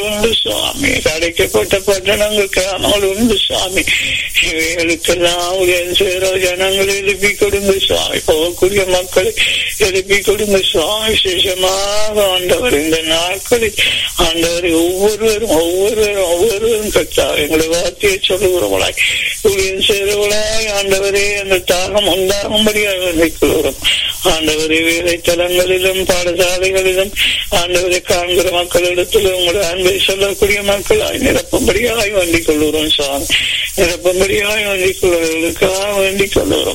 உண்டு சுவாமி அடைக்கப்பட்ட பட்டணங்கள் கிராமங்கள் உண்டு சுவாமி இவைகளுக்கெல்லாம் உதயம் சேர ஜனங்களை எழுப்பி கொடுங்க சுவாமி போகக்கூடிய மக்களை எழுப்பி கொடுங்க சுவாமி விசேஷமாக ஆண்டவர் இந்த நாட்களில் ஆண்டவர் ஒவ்வொருவரும் ஒவ்வொருவரும் ஒவ்வொருவரும் கத்தா எங்களை வார்த்தையை சொல்லுகிறவளாய் உதயம் சேரவளாய் ஆண்டவரே அந்த தாகம் உண்டாகும்படியாக வைக்கிறோம் ஆண்டவரே வேலை தலங்களிலும் பாடசாலைகளிலும் ஆண்டவரை காண்கிற மக்களிடத்தில் உங்களுடைய அன்பை சொல்லக்கூடிய மக்களாய் நிரப்பும்படியாய் வேண்டிக் கொள்கிறோம் சாமி நிரப்பும்படியாய் வேண்டிக் கொள்வதற்காக வேண்டிக் கொள்கிறோம்